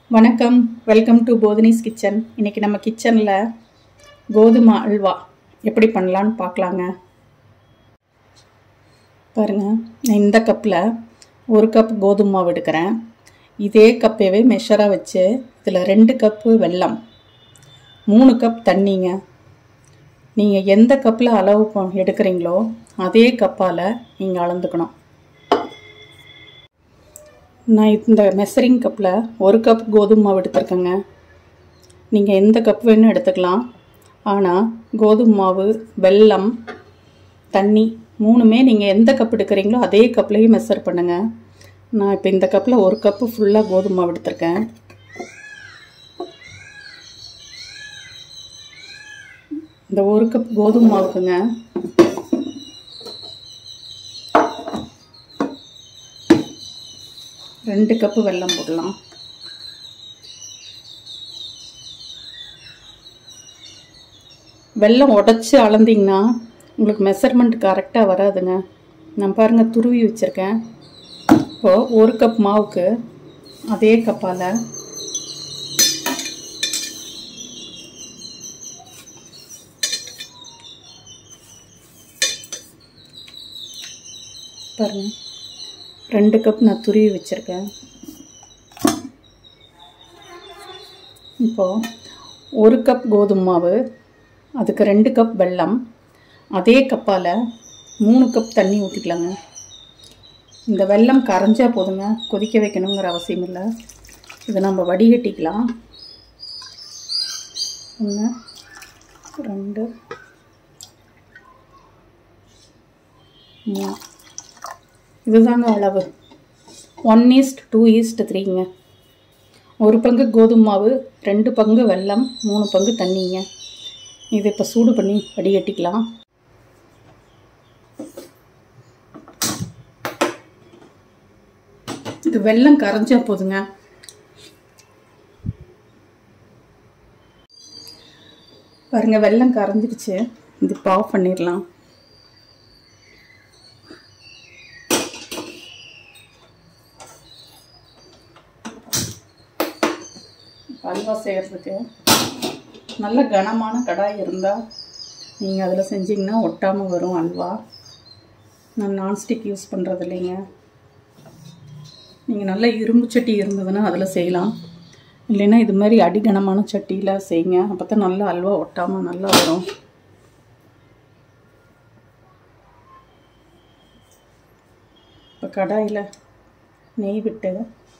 வணக்கம் welcome to போதினிஸ் kitchen இன்றைக்கி நம்ம கிச்சனில் கோதுமை அல்வா எப்படி பண்ணலான்னு பார்க்கலாங்க பாருங்கள் நான் இந்த கப்பில் ஒரு கப் கோதுமை மாவு எடுக்கிறேன் இதே கப்பையவே மெஷராக வச்சு இதில் ரெண்டு கப்பு வெல்லம் மூணு கப் தண்ணிங்க நீங்கள் எந்த கப்பில் அளவு ப- எடுக்கிறீங்களோ அதே கப்பால் நீங்கள் அளந்துக்கணும் நான் இந்த மெஷரிங் கப்பில் ஒரு கப் கோதுமை மாவு எடுத்திருக்கேங்க நீங்கள் எந்த கப் வேணும் எடுத்துக்கலாம் ஆனால் கோதுமை மாவு வெல்லம் தண்ணி மூணுமே நீங்கள் எந்த கப் எடுக்கிறீங்களோ அதே கப்லேயும் மெஷர் பண்ணுங்கள் நான் இப்போ இந்த கப்பில் ஒரு கப்பு ஃபுல்லாக கோதுமை மாவு எடுத்திருக்கேன் இந்த ஒரு கப் கோதுமை மாவுக்குங்க ரெண்டு கப்பு வெல்லம் போடலாம் வெல்லம் உடச்சி அளந்தீங்கன்னா உங்களுக்கு மெஷர்மெண்ட் கரெக்டாக வராதுங்க நான் பாருங்கள் துருவி வச்சுருக்கேன் இப்போது ஒரு கப் மாவுக்கு அதே கப்பால் பாருங்கள் ரெண்டு கப் நான் துருவி வச்சுருக்கேன் இப்போது ஒரு கப் கோதுமை மாவு அதுக்கு ரெண்டு கப் வெல்லம் அதே கப்பால் மூணு கப் தண்ணி ஊற்றிக்கலாங்க இந்த வெல்லம் கரைஞ்சா போதுங்க கொதிக்க வைக்கணுங்கிற அவசியம் இல்லை இதை நம்ம வடிகட்டிக்கலாம் ஒன்று ரெண்டு மூணு இதுதாங்க அளவு ஒன் ஈஸ்ட் டூ ஈஸ்ட் த்ரீங்க ஒரு பங்கு கோதுமை மாவு ரெண்டு பங்கு வெல்லம் மூணு பங்கு தண்ணிங்க இது இப்போ சூடு பண்ணி வடிகட்டிக்கலாம் இது வெல்லம் கரைஞ்சா போதுங்க பாருங்க வெல்லம் கரைஞ்சிருச்சு இது இப்போ ஆஃப் பண்ணிடலாம் அல்வா செய்கிறதுக்கு நல்ல கனமான கடாய் இருந்தால் நீங்கள் அதில் செஞ்சிங்கன்னா ஒட்டாமல் வரும் அல்வா நான் நான்ஸ்டிக் யூஸ் பண்ணுறது இல்லைங்க நீங்கள் நல்ல இரும்பு சட்டி இருந்ததுன்னா அதில் செய்யலாம் இல்லைன்னா இது மாதிரி அடிகனமான சட்டியில் செய்யுங்க அப்போ தான் நல்லா அல்வா ஒட்டாமல் நல்லா வரும் இப்போ கடாயில் நெய் விட்டு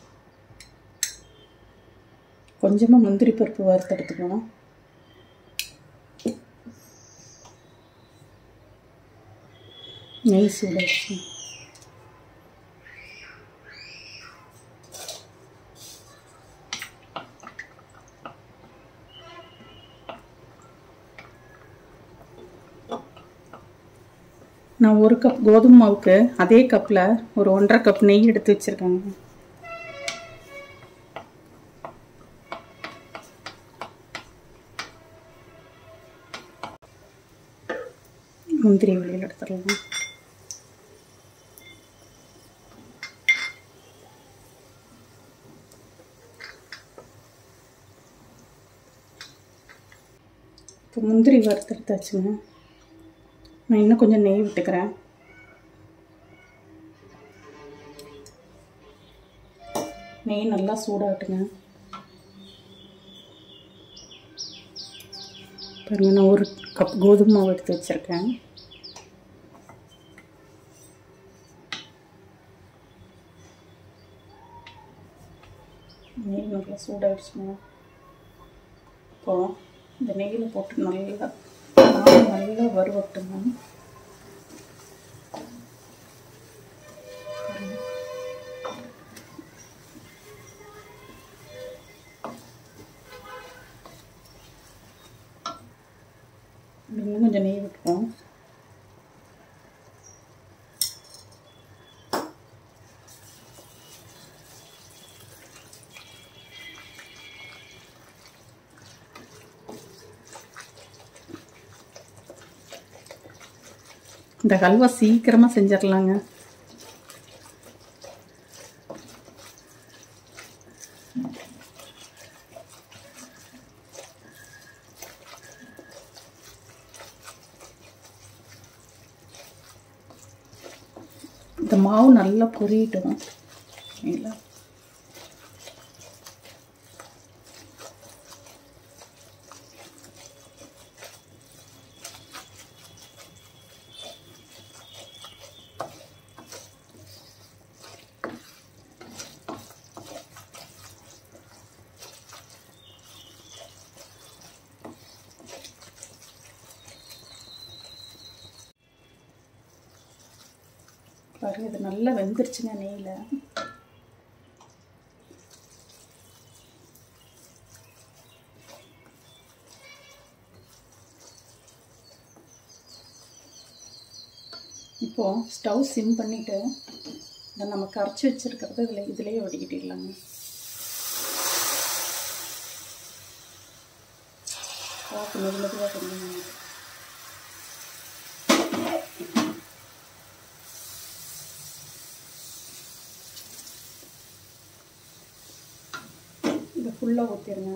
கொஞ்சமாக முந்திரி பருப்பு வறுத்து எடுத்துக்கணும் நெய் சூடாச்சு நான் ஒரு கப் கோதுமை மாவுக்கு அதே கப்பில் ஒரு ஒன்றரை கப் நெய் எடுத்து வச்சுருக்கேங்க முந்திரி வெளியில் எடுத்துடலாம் இப்போ முந்திரி வறுத்தெடுத்தாச்சுங்க நான் இன்னும் கொஞ்சம் நெய் விட்டுக்கிறேன் நெய் நல்லா சூடாகட்டுங்க பாருங்க நான் ஒரு கப் கோதுமை மாவு எடுத்து வச்சுருக்கேன் நெய் நல்லா சூடாகிடுச்சுங்க இப்போ இந்த நெய்யில் போட்டு நல்லா மாவு நல்லா வறுவட்டுங்க இன்னும் கொஞ்சம் நெய் விட்டுப்போம் இந்த ஹல்வா சீக்கிரமாக செஞ்சிடலாங்க இந்த மாவு நல்லா பொரியட்டும் சரிங்களா பாருங்க இது நல்லா வெந்துருச்சுங்க நெய்யில் இப்போது ஸ்டவ் சிம் பண்ணிவிட்டு இதை நம்ம கரைச்சி வச்சுருக்கிறது இதில் இதுலேயே வடிக்கிட்டிடலாங்க பார்த்து மெது மெதுவாக பண்ணுங்க இதை ஃபுல்லாக ஊற்றிடுங்க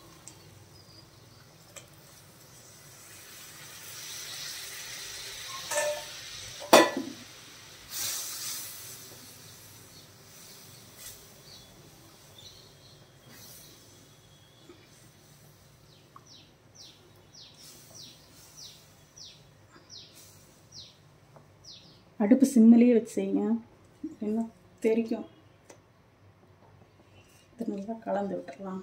அடுப்பு சிம்மிலேயே வச்சு செய்யுங்க என்ன தெரிக்கும் இது நல்லா கலந்து விட்டுறலாம்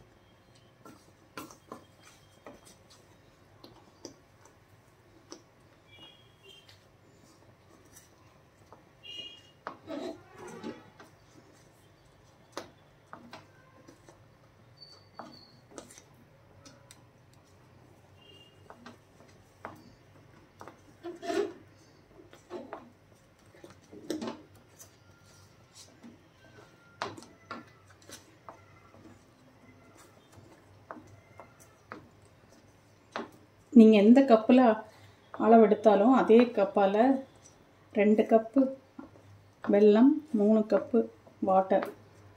நீங்கள் எந்த கப்பில் அளவெடுத்தாலும் அதே கப்பால் ரெண்டு கப்பு வெல்லம் மூணு கப்பு வாட்டர்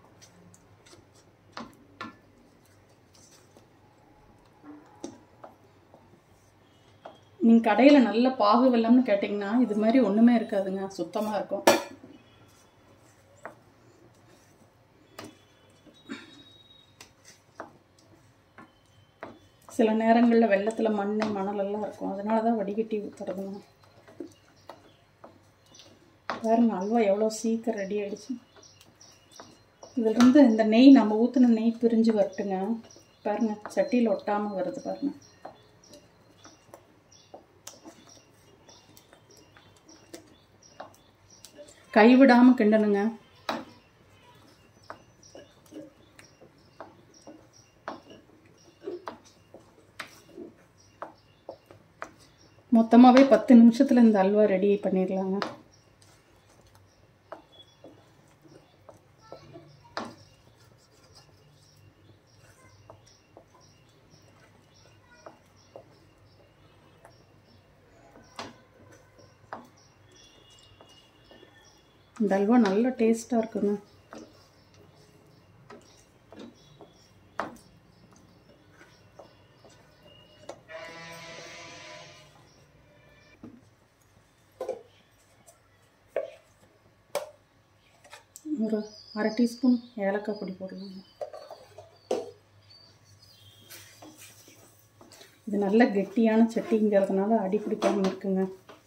நீங்கள் கடையில் நல்ல பாகு வெல்லம்னு கேட்டிங்கன்னா இது மாதிரி ஒன்றுமே இருக்காதுங்க சுத்தமாக இருக்கும் சில நேரங்களில் வெள்ளத்தில் மண் மணலெல்லாம் இருக்கும் அதனால தான் வடிகட்டி ஊற்றுறதுங்க பாருங்க அல்வா எவ்வளோ சீக்கிரம் ரெடி ஆகிடுச்சு இதிலிருந்து இந்த நெய் நம்ம ஊற்றின நெய் பிரிஞ்சு வரட்டுங்க பாருங்க சட்டியில் ஒட்டாமல் வருது பாருங்க கைவிடாமல் கிண்டணுங்க மொத்தமாகவே பத்து நிமிஷத்தில் இந்த அல்வா ரெடி பண்ணிடலாங்க இந்த அல்வா நல்ல டேஸ்ட்டாக இருக்குங்க ஒரு அரை டீஸ்பூன் ஏலக்காய் பொடி போடலாங்க இது நல்ல கெட்டியான சட்டிங்கிறதுனால அடி பிடிக்காமல் இருக்குங்க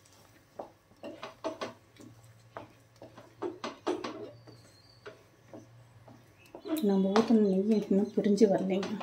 நம்ம ஊற்றின நெய் இன்னும் பிரிஞ்சு வரலைங்க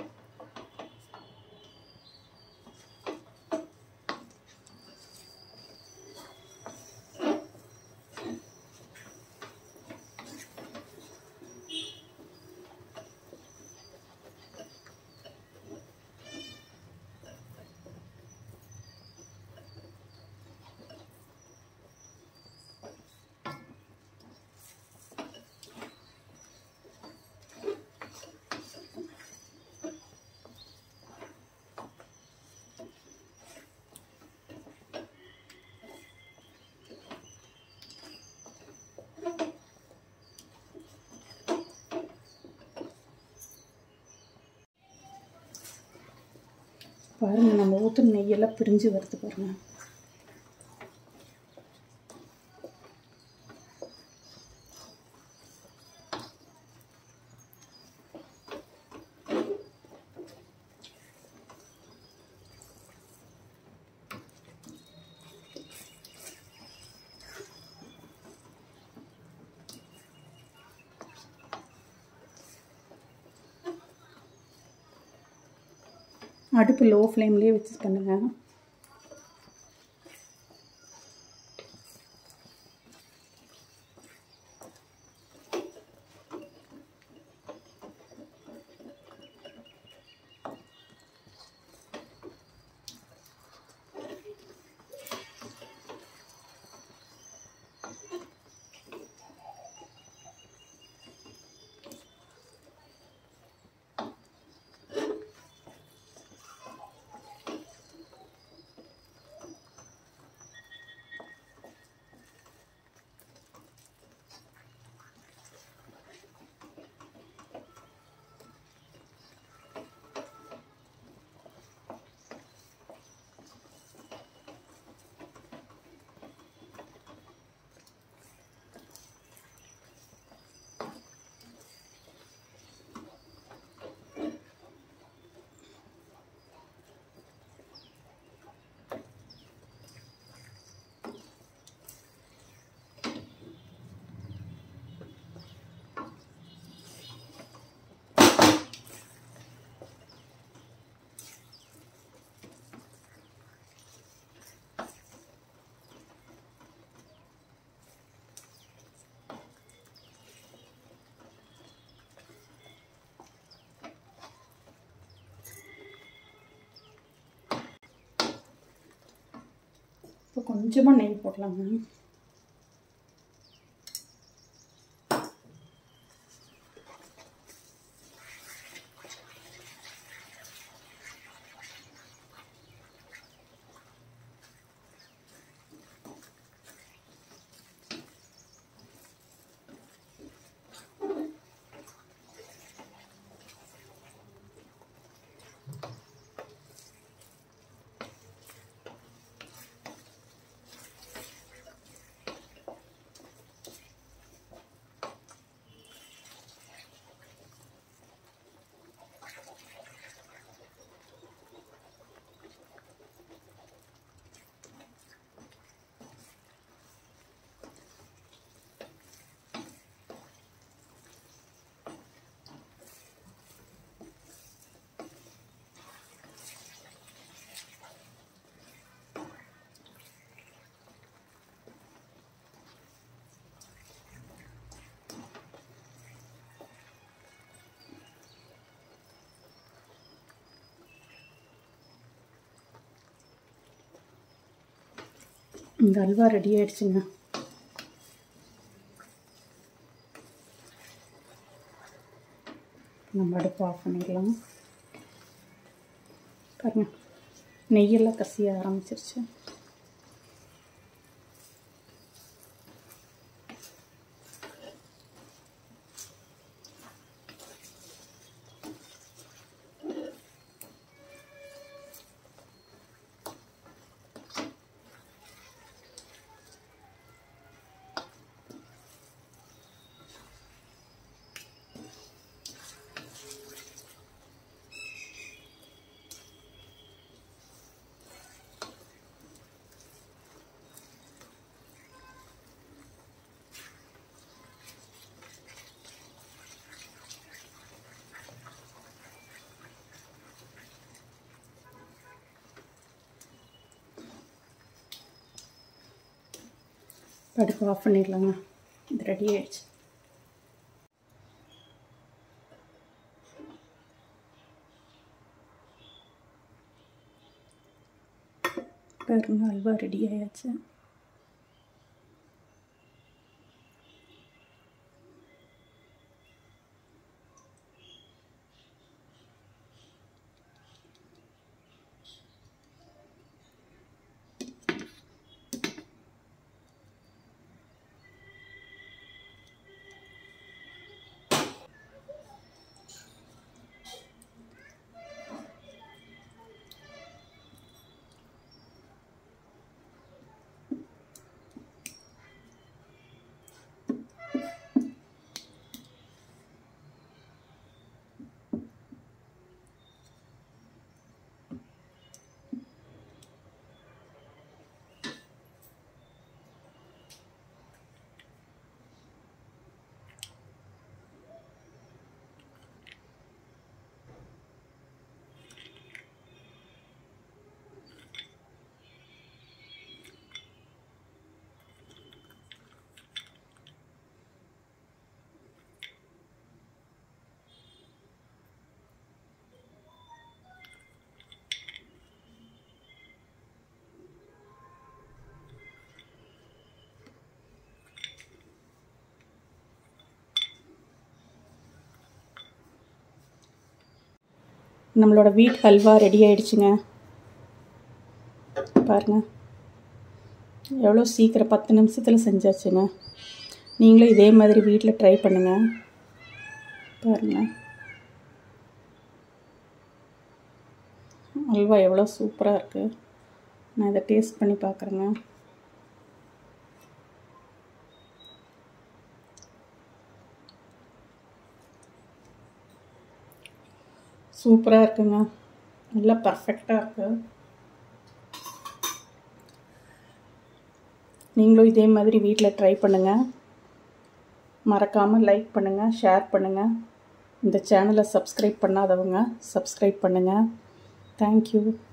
பாருங்க நம்ம ஊற்றுன நெய்யெல்லாம் பிரிஞ்சு வருது பாருங்க அடுப்பு லோ ஃப்ளேம்லேயே வச்சு பண்ணுங்க இப்போ கொஞ்சமாக நெய் போடலாங்க இந்த அல்வா ரெடி ஆயிடுச்சுங்க நம்ம அடுப்பு ஆஃப் பண்ணிடலாம் பாருங்க நெய்யெல்லாம் கசிய ஆரம்பிச்சிருச்சு அடுப்பு ஆஃப் பண்ணிடலாங்க இது ரெடி ஆயிடுச்சு பாருங்க அல்வா ரெடி ஆயாச்சு நம்மளோட வீட் ஹல்வா ரெடி ஆயிடுச்சுங்க பாருங்கள் எவ்வளோ சீக்கிரம் பத்து நிமிஷத்தில் செஞ்சாச்சுங்க நீங்களும் இதே மாதிரி வீட்டில் ட்ரை பண்ணுங்கள் பாருங்கள் அல்வா எவ்வளோ சூப்பராக இருக்குது நான் இதை டேஸ்ட் பண்ணி பார்க்குறேங்க சூப்பராக இருக்குங்க நல்லா பர்ஃபெக்டாக இருக்குது நீங்களும் இதே மாதிரி வீட்டில் ட்ரை பண்ணுங்கள் மறக்காமல் லைக் பண்ணுங்கள் ஷேர் பண்ணுங்கள் இந்த சேனலை சப்ஸ்கிரைப் பண்ணாதவங்க சப்ஸ்கிரைப் பண்ணுங்கள் தேங்க்யூ